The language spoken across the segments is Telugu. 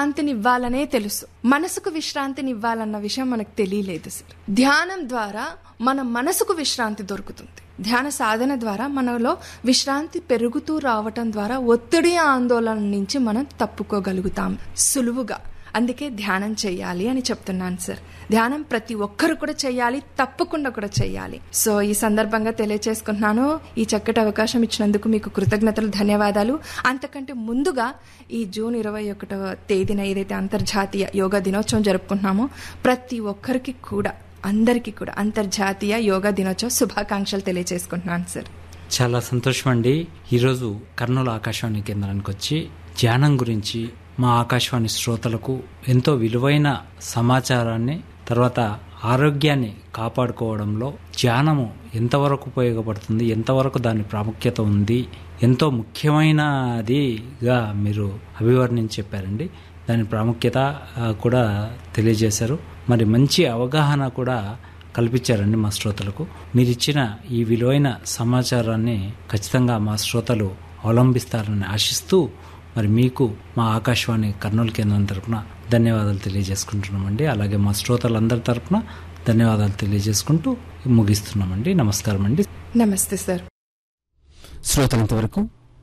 విశ్రాంతిని ఇవ్వాలనే తెలుసు మనసుకు విశ్రాంతిని ఇవ్వాలన్న విషయం మనకు తెలియలేదు సార్ ధ్యానం ద్వారా మన మనసుకు విశ్రాంతి దొరుకుతుంది ధ్యాన సాధన ద్వారా మనలో విశ్రాంతి పెరుగుతూ రావటం ద్వారా ఒత్తిడి ఆందోళన నుంచి మనం తప్పుకోగలుగుతాం సులువుగా అందుకే ధ్యానం చేయాలి అని చెప్తున్నాను సార్ ధ్యానం ప్రతి ఒక్కరు కూడా చేయాలి తప్పకుండా కూడా చేయాలి సో ఈ సందర్భంగా తెలియచేసుకుంటున్నాను ఈ చక్కటి అవకాశం ఇచ్చినందుకు మీకు కృతజ్ఞతలు ధన్యవాదాలు అంతకంటే ముందుగా ఈ జూన్ ఇరవై ఒకటవ తేదీన ఏదైతే అంతర్జాతీయ యోగా దినోత్సవం జరుపుకుంటున్నామో ప్రతి ఒక్కరికి కూడా అందరికీ కూడా అంతర్జాతీయ యోగా దినోత్సవ శుభాకాంక్షలు తెలియజేసుకుంటున్నాను సార్ చాలా సంతోషం అండి ఈరోజు కర్నూలు ఆకాశవాణి కేంద్రానికి వచ్చి ధ్యానం గురించి మా ఆకాశవాణి శ్రోతలకు ఎంతో విలువైన సమాచారాన్ని తర్వాత ఆరోగ్యాన్ని కాపాడుకోవడంలో ధ్యానము ఎంతవరకు ఉపయోగపడుతుంది ఎంతవరకు దాని ప్రాముఖ్యత ఉంది ఎంతో ముఖ్యమైనదిగా మీరు అభివర్ణించి చెప్పారండి దాని ప్రాముఖ్యత ఆ, కూడా తెలియజేశారు మరి మంచి అవగాహన కూడా కల్పించారండి మా శ్రోతలకు మీరు ఇచ్చిన ఈ విలువైన సమాచారాన్ని ఖచ్చితంగా మా శ్రోతలు అవలంబిస్తారని ఆశిస్తూ మరి మీకు మా ఆకాశవాణి కర్నూలు కేంద్రం తరపున ధన్యవాదాలు తెలియజేసుకుంటున్నామండి అలాగే మా శ్రోతలందరి తరపున ధన్యవాదాలు తెలియజేసుకుంటూ ముగిస్తున్నామండి నమస్కారం అండి నమస్తే సార్ శ్రోతలంతవరకు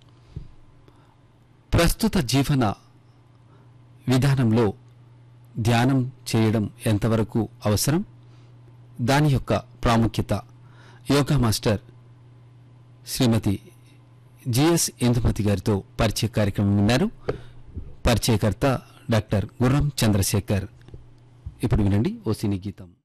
ప్రస్తుత జీవన విధానంలో ధ్యానం చేయడం ఎంతవరకు అవసరం దాని యొక్క ప్రాముఖ్యత yoga master Srimati G S Indumathi గారితో పరిచయ కార్యక్రమం విన్నారు పరిచయకర్త డాక్టర్ గుర్రం చంద్రశేఖర్ ఇప్పుడు వినండి ఓ సినీ గీతం